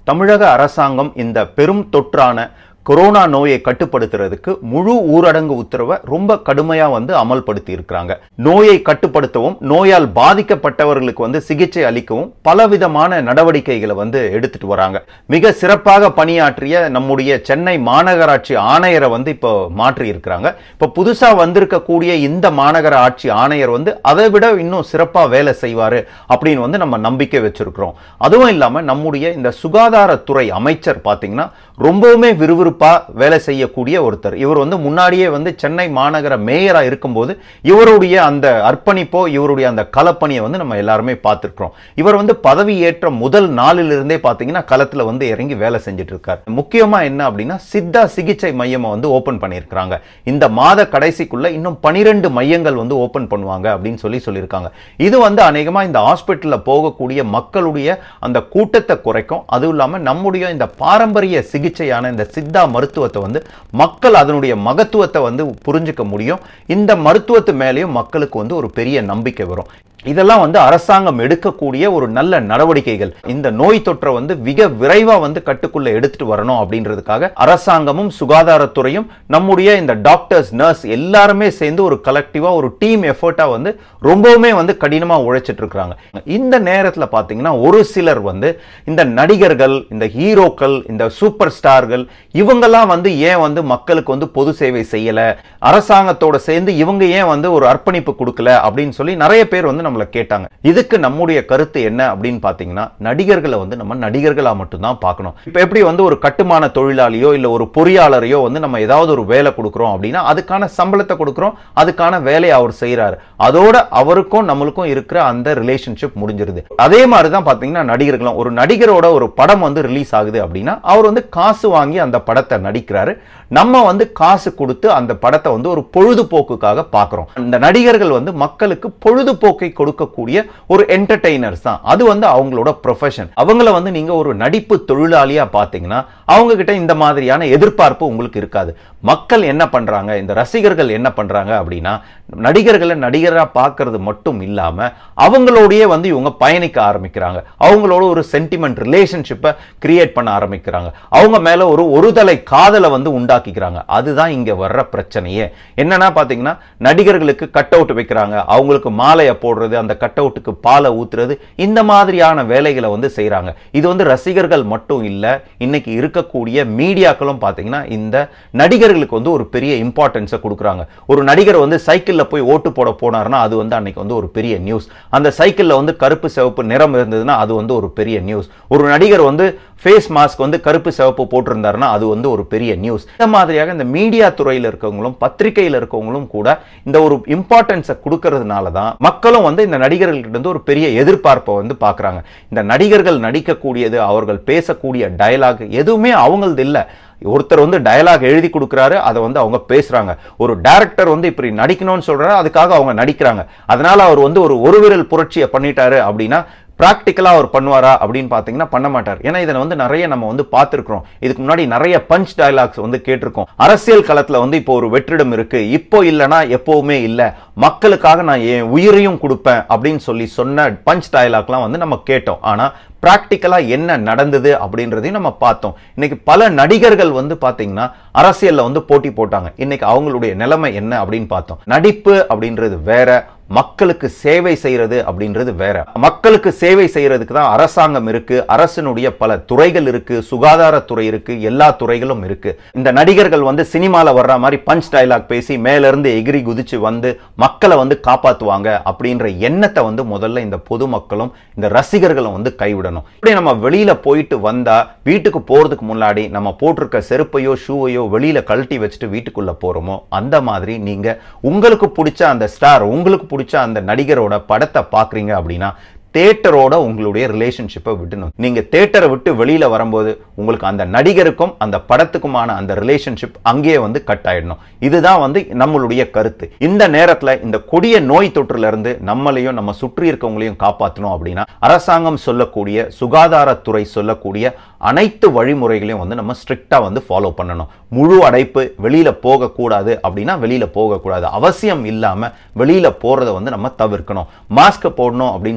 தமிழக அரசாங்கம் இந்த பெரும் தொற்றான கொரோனா நோயை கட்டுப்படுத்துறதுக்கு முழு ஊரடங்கு உத்தரவை ரொம்ப கடுமையா வந்து அமல்படுத்தி இருக்கிறாங்க நோயை கட்டுப்படுத்தவும் நோயால் பாதிக்கப்பட்டவர்களுக்கு வந்து சிகிச்சை அளிக்கவும் பலவிதமான நடவடிக்கைகளை வந்து எடுத்துட்டு வராங்க மிக சிறப்பாக பணியாற்றிய நம்முடைய சென்னை மாநகராட்சி ஆணையரை வந்து இப்போ மாற்றி இருக்கிறாங்க இப்போ புதுசா வந்திருக்கக்கூடிய இந்த மாநகர ஆட்சி ஆணையர் வந்து அதை விட இன்னும் சிறப்பா வேலை செய்வாரு அப்படின்னு வந்து நம்ம நம்பிக்கை வச்சிருக்கிறோம் அதுவும் இல்லாம நம்முடைய இந்த சுகாதாரத்துறை அமைச்சர் பாத்தீங்கன்னா ரொம்பவுமே விறுவிறுப்பா வேலை செய்யக்கூடிய ஒருத்தர் இவர் வந்து முன்னாடியே வந்து சென்னை மாநகர மேயரா இருக்கும்போது இவருடைய அந்த அர்ப்பணிப்போ இவருடைய அந்த களப்பணியை வந்து நம்ம எல்லாருமே பார்த்திருக்கிறோம் இவர் வந்து பதவி ஏற்ற முதல் நாளிலிருந்தே பாத்தீங்கன்னா களத்துல வந்து இறங்கி வேலை செஞ்சுட்டு இருக்கார் முக்கியமா என்ன அப்படின்னா சித்தா சிகிச்சை மையமை வந்து ஓபன் பண்ணியிருக்கிறாங்க இந்த மாத கடைசிக்குள்ள இன்னும் பனிரெண்டு மையங்கள் வந்து ஓபன் பண்ணுவாங்க அப்படின்னு சொல்லி சொல்லியிருக்காங்க இது வந்து அநேகமா இந்த ஹாஸ்பிட்டல்ல போகக்கூடிய மக்களுடைய அந்த கூட்டத்தை குறைக்கும் அதுவும் இல்லாம நம்முடைய இந்த பாரம்பரிய சிகிச்சையான இந்த சித்தா மருத்துவத்தை வந்து மக்கள் அதனுடைய மகத்துவத்தை வந்து புரிஞ்சுக்க முடியும் இந்த மருத்துவத்து மேலேயும் மக்களுக்கு வந்து ஒரு பெரிய நம்பிக்கை வரும் இதெல்லாம் வந்து அரசாங்கம் எடுக்கக்கூடிய ஒரு நல்ல நடவடிக்கைகள் இந்த நோய் தொற்றை வந்து மிக விரைவா வந்து கட்டுக்குள்ள எடுத்துட்டு வரணும் அப்படின்றதுக்காக அரசாங்கமும் சுகாதாரத்துறையும் நம்முடைய இந்த டாக்டர்ஸ் நர்ஸ் எல்லாருமே சேர்ந்து ஒரு கலெக்டிவா ஒரு டீம் எஃபர்ட்டா வந்து ரொம்பவுமே வந்து கடினமா உழைச்சிட்டு இருக்காங்க இந்த நேரத்துல பாத்தீங்கன்னா ஒரு சிலர் வந்து இந்த நடிகர்கள் இந்த ஹீரோக்கள் இந்த சூப்பர் ஸ்டார்கள் இவங்கெல்லாம் வந்து ஏன் வந்து மக்களுக்கு வந்து பொது சேவை செய்யல அரசாங்கத்தோட சேர்ந்து இவங்க ஏன் வந்து ஒரு அர்ப்பணிப்பு கொடுக்கல அப்படின்னு சொல்லி நிறைய பேர் வந்து நம்மளை கேட்டாங்க இதுக்கு நம்முடைய கருத்து என்ன அப்படின்னு பாத்தீங்கன்னா நடிகர்களை வந்து நம்ம நடிகர்களா மட்டும்தான் பார்க்கணும் இப்போ எப்படி வந்து ஒரு கட்டுமான தொழிலாளியோ இல்ல ஒரு பொறியாளரையோ வந்து நம்ம ஏதாவது ஒரு வேலை கொடுக்குறோம் அப்படின்னா அதுக்கான சம்பளத்தை கொடுக்குறோம் அதுக்கான வேலையை அவர் செய்யறாரு அதோட அவருக்கும் நம்மளுக்கும் இருக்கிற அந்த ரிலேஷன்ஷிப் முடிஞ்சிருது அதே மாதிரி தான் பாத்தீங்கன்னா நடிகர்களும் ஒரு நடிகரோட ஒரு படம் வந்து ரிலீஸ் ஆகுது அப்படின்னா அவர் வந்து காசு வாங்கி அந்த படத்தை நடிக்கிறாரு நம்ம வந்து காசு கொடுத்து அந்த படத்தை வந்து ஒரு பொழுதுபோக்குக்காக பார்க்குறோம் இந்த நடிகர்கள் வந்து மக்களுக்கு பொழுதுபோக்கை கொடுக்கக்கூடிய ஒரு என்டர்டெய்னர்ஸ் தான் அது வந்து அவங்களோட ப்ரொஃபஷன் அவங்கள வந்து நீங்க ஒரு நடிப்பு தொழிலாளியா பார்த்தீங்கன்னா அவங்க கிட்ட இந்த மாதிரியான எதிர்பார்ப்பு உங்களுக்கு இருக்காது மக்கள் என்ன பண்றாங்க இந்த ரசிகர்கள் என்ன பண்றாங்க அப்படின்னா நடிகர்களை நடிகரா பார்க்கறது மட்டும் இல்லாம அவங்களோடயே வந்து இவங்க பயணிக்க ஆரம்பிக்கிறாங்க அவங்களோட ஒரு சென்டிமெண்ட் ரிலேஷன்ஷிப்பை கிரியேட் பண்ண ஆரம்பிக்கிறாங்க அவங்க மேல ஒரு ஒருதலை காதலை வந்து உண்டாக்கிக்கிறாங்க அதுதான் இங்க வர்ற பிரச்சனையே என்னன்னா பாத்தீங்கன்னா நடிகர்களுக்கு கட் அவுட் வைக்கிறாங்க அவங்களுக்கு மாலையை போடுறது அந்த கட் அவுட்டுக்கு பாலை ஊத்துறது இந்த மாதிரியான வேலைகளை வந்து செய்றாங்க இது வந்து ரசிகர்கள் மட்டும் இல்ல இன்னைக்கு இருக்கக்கூடிய மீடியாக்களும் பாத்தீங்கன்னா இந்த நடிகர்களுக்கு வந்து ஒரு பெரிய இம்பார்ட்டன்ஸை கொடுக்குறாங்க ஒரு நடிகர் வந்து சைக்கிள்ல போய் ஓட்டு போட போனாருன்னா அது வந்து அன்னைக்கு வந்து ஒரு பெரிய நியூஸ் அந்த சைக்கிள்ல வந்து கருப்பு சிவப்பு நிறம் இருந்ததுன்னா அது வந்து ஒரு பெரிய நியூஸ் ஒரு நடிகர் வந்து ஃபேஸ் மாஸ்க் வந்து கருப்பு சிவப்பு போட்டிருந்தாருன்னா அது வந்து ஒரு பெரிய நியூஸ் இந்த மாதிரியாக இந்த மீடியா துறையில் இருக்கவங்களும் பத்திரிகையில் இருக்கவங்களும் கூட இந்த ஒரு இம்பார்ட்டன்ஸை கொடுக்கறதுனால தான் மக்களும் வந்து இந்த நடிகர்கள்ட்ட இருந்து ஒரு பெரிய எதிர்பார்ப்பை வந்து பார்க்குறாங்க இந்த நடிகர்கள் நடிக்கக்கூடியது அவர்கள் பேசக்கூடிய டயலாக் எதுவுமே அவங்களது இல்லை ஒருத்தர் வந்து டயலாக் எழுதி கொடுக்குறாரு அதை வந்து அவங்க பேசுறாங்க ஒரு டைரக்டர் வந்து இப்படி நடிக்கணும்னு சொல்றாரு அதுக்காக அவங்க நடிக்கிறாங்க அதனால அவர் வந்து ஒரு ஒரு விரல் புரட்சியை பண்ணிட்டாரு அப்படின்னா ப்ராக்டிக்கலாக அவர் பண்ணுவாரா அப்படின்னு பார்த்தீங்கன்னா பண்ண மாட்டார் ஏன்னா இதை வந்து நிறைய நம்ம வந்து பார்த்துருக்கிறோம் இதுக்கு முன்னாடி நிறைய பஞ்ச் டயலாக்ஸ் வந்து கேட்டிருக்கோம் அரசியல் களத்தில் வந்து இப்போ ஒரு வெற்றிடம் இருக்கு இப்போ இல்லைன்னா எப்பவுமே இல்லை மக்களுக்காக நான் என் உயிரையும் கொடுப்பேன் அப்படின்னு சொல்லி சொன்ன பஞ்ச் டயலாக்லாம் வந்து நம்ம கேட்டோம் ஆனால் ப்ராக்டிக்கலாக என்ன நடந்தது அப்படின்றதையும் நம்ம பார்த்தோம் இன்னைக்கு பல நடிகர்கள் வந்து பார்த்தீங்கன்னா அரசியலில் வந்து போட்டி போட்டாங்க இன்னைக்கு அவங்களுடைய நிலைமை என்ன அப்படின்னு பார்த்தோம் நடிப்பு அப்படின்றது வேற மக்களுக்கு சேவை செய்யறது அப்படின்றது வேற மக்களுக்கு சேவை செய்யறதுக்கு தான் அரசாங்கம் இருக்கு அரசனுடைய பல துறைகள் இருக்கு சுகாதாரத்துறை இருக்கு எல்லா துறைகளும் இருக்கு இந்த நடிகர்கள் வந்து சினிமால வர்ற மாதிரி பஞ்ச் டயலாக் பேசி மேல இருந்து எகிரி குதிச்சு வந்து மக்களை வந்து காப்பாத்துவாங்க அப்படின்ற எண்ணத்தை வந்து முதல்ல இந்த பொதுமக்களும் இந்த ரசிகர்களும் வந்து கைவிடணும் இப்படி நம்ம வெளியில போயிட்டு வந்தா வீட்டுக்கு போறதுக்கு முன்னாடி நம்ம போட்டிருக்க செருப்பையோ ஷூவையோ வெளியில கழட்டி வச்சுட்டு வீட்டுக்குள்ள போறோமோ அந்த மாதிரி நீங்க உங்களுக்கு பிடிச்ச அந்த ஸ்டார் உங்களுக்கு பிடிச்ச அந்த நடிகரோட படத்தை பாக்குறீங்க அப்படின்னா தேட்டரோட உங்களுடைய ரிலேஷன்ஷிப்பை விடணும் நீங்க தேட்டரை விட்டு வெளியில வரும்போது உங்களுக்கு அந்த நடிகருக்கும் அந்த படத்துக்குமான அந்த ரிலேஷன்ஷிப் அங்கேயே வந்து கட் ஆயிடணும் இதுதான் வந்து நம்மளுடைய கருத்து இந்த நேரத்துல இந்த கொடிய நோய் தொற்றுல இருந்து நம்மளையும் நம்ம சுற்றி இருக்கவங்களையும் காப்பாற்றணும் அப்படின்னா அரசாங்கம் சொல்லக்கூடிய சுகாதாரத்துறை சொல்லக்கூடிய அனைத்து வழிமுறைகளையும் வந்து நம்ம ஸ்ட்ரிக்டா வந்து ஃபாலோ பண்ணணும் முழு அடைப்பு வெளியில போகக்கூடாது அப்படின்னா வெளியில போகக்கூடாது அவசியம் இல்லாம வெளியில போறதை வந்து நம்ம தவிர்க்கணும் மாஸ்க் போடணும் அப்படின்னு சொன்னாங்கன்னா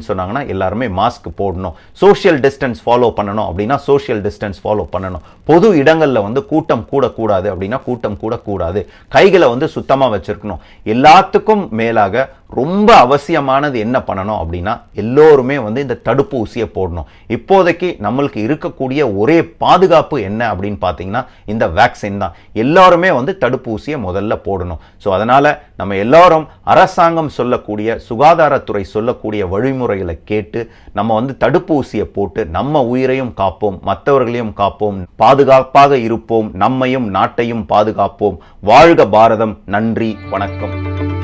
எல்லாருமே மாஸ்க் போடணும் சோஷியல் டிஸ்டன்ஸ் ஃபாலோ பண்ணணும் அப்படின்னா சோஷியல் டிஸ்டன்ஸ் ஃபாலோ பண்ணணும் பொது இடங்களில் வந்து கூட்டம் கூடக்கூடாது அப்படின்னா கூட்டம் கூடக்கூடாது கைகளை வந்து சுத்தமாக வச்சிருக்கணும் எல்லாத்துக்கும் மேலாக ரொம்ப அவசியமானது என்ன பண்ணணும் அப்படின்னா எல்லோருமே வந்து இந்த தடுப்பு ஊசியை போடணும் இப்போதைக்கு நம்மளுக்கு இருக்கக்கூடிய ஒரே பாதுகாப்பு என்ன அப்படின்னு பார்த்தீங்கன்னா இந்த வேக்சின் தான் எல்லாருமே வந்து தடுப்பு ஊசியை முதல்ல போடணும் ஸோ அதனால நம்ம எல்லாரும் அரசாங்கம் சொல்லக்கூடிய சுகாதாரத்துறை சொல்லக்கூடிய வழிமுறைகளை கேட்டு நம்ம வந்து தடுப்பு ஊசியை போட்டு நம்ம உயிரையும் காப்போம் மற்றவர்களையும் காப்போம் பாதுகாப்பாக இருப்போம் நம்மையும் நாட்டையும் பாதுகாப்போம் வாழ்க பாரதம் நன்றி வணக்கம்